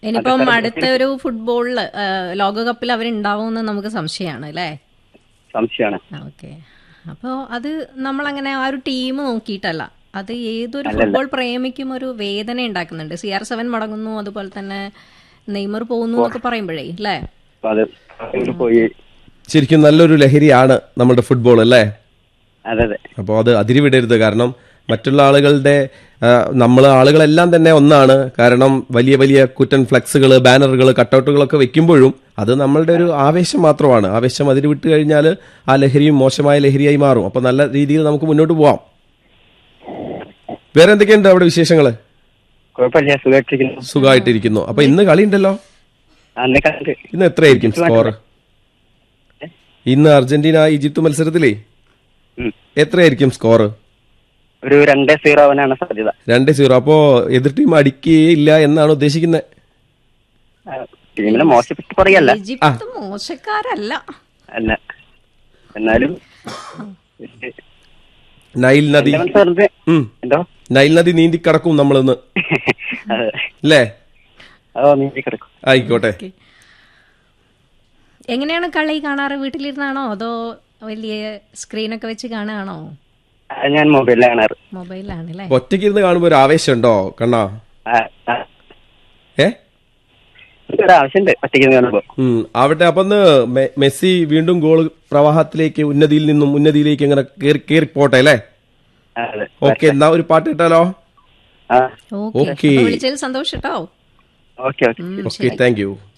ഇനിയിപ്പം അടുത്ത ഒരു ഫുട്ബോളില് ആ, ലോകകപ്പിൽ അവരുണ്ടാവുമെന്ന് നമുക്ക് സംശയമാണ് അല്ലേ സംശയമാണ് ഓക്കെ അപ്പോൾ അത് നമ്മളങ്ങനെ ആ ഒരു ടീം നോക്കിയിട്ടല്ല അത് ഏതൊരു ഫുട്ബോൾ പ്രേമിക്കും ഒരു വേദന ഉണ്ടാക്കുന്നുണ്ട് സി ആർ സെവൻ മടങ്ങുന്നു അതുപോലെ തന്നെ നെയ്മർ പോകുന്നു എന്നൊക്കെ പറയുമ്പോഴേ അല്ലേ അപ്പൊ അത് അങ്ങോട്ട് പോയി ശരിക്കും നല്ലൊരു ലഹരിയാണ് നമ്മുടെ ഫുട്ബോൾ അല്ലേ അതെ അതെ അപ്പോൾ അത് അതിരിവിടരുത് കാരണം മറ്റുള്ള ആളുകളുടെ നമ്മൾ ആളുകളെല്ലാം തന്നെ ഒന്നാണ് കാരണം വലിയ വലിയ കുറ്റൻ ഫ്ലെക്സുകൾ ബാനറുകൾ കട്ടൗട്ടുകളൊക്കെ വെക്കുമ്പോഴും അത് നമ്മളുടെ ഒരു ആവേശം മാത്രമാണ് ആവേശം അതിരി വിട്ട് കഴിഞ്ഞാൽ ആ ലഹരിയും മോശമായ ലഹരിയായി മാറും അപ്പോൾ നല്ല രീതിയിൽ നമുക്ക് മുന്നോട്ട് പോവാം വേറെ എന്തൊക്കെയുണ്ട് അവിടെ വിശേഷങ്ങൾ കുഴപ്പമില്ല സുഖമായിട്ടിരിക്കുന്നു സുഖമായിട്ടിരിക്കുന്നു അപ്പൊ ഇന്ന് കളി ഉണ്ടല്ലോ അന്നേ കണ്ട് ഇന്ന് എത്രയായിരിക്കും സ്കോർ ഇന്ന് അർജന്റീന ഈജിപ്ത് മത്സരത്തിലേ ഉം. എത്രയായിരിക്കും സ്കോർ ഒരു രണ്ട് സീറോ ആവാനാണ് സാധ്യത രണ്ട് സീറോ അപ്പോ എതിർ ടീം അടിക്കുകയില്ല എന്നാണ് ഉദ്ദേശിക്കുന്നത് ആ, ടീമിനെ മോശപ്പെട്ട് പറയല്ല ഈജിപ്ത് മോശക്കാരല്ല അല്ല എന്നാലും നൈൽ നദി eleven സാറിന്റെ ഉം. എന്തോ നൈൽ നദി നീന്തി കടക്കും നമ്മളിന്ന് അതെ അല്ലേ അതോ നീതി കിടക്കും ആയിക്കോട്ടെ എങ്ങനെയാണ് കളി കാണാറ് വീട്ടിലിരുന്നാണോ അതോ വലിയ സ്ക്രീനൊക്കെ വെച്ച് കാണുകയാണോ അത് ഞാൻ മൊബൈലിൽ കാണാറ് മൊബൈലാണ് അല്ലേ ഒറ്റയ്ക്ക് ഇരുന്ന് കാണുമ്പോ ഒരു ആവേശം ഉണ്ടോ കണ്ണാ ആ, ആ. ഏ ഒരു ആവശ്യമുണ്ട് ഒറ്റയ്ക്ക് കാണുമ്പോ ഉം. ആവട്ടെ അപ്പൊ ഒന്ന് മെ- മെസ്സി വീണ്ടും ഗോൾ പ്രവാഹത്തിലേക്ക് ഉന്നതിയിൽ നിന്നും ഉന്നതിയിലേക്ക് ഇങ്ങനെ കേറി കേറി പോട്ടെ അല്ലേ ആ, അതെ ഓക്കെ എന്നാ ഒരു പാട്ട് ഇട്ടാലോ ആ ഓക്കെ Okay. വിളിച്ചതിൽ സന്തോഷം കേട്ടോ ഓക്കെ ഓക്കെ ഉം, ഓക്കെ താങ്ക് യു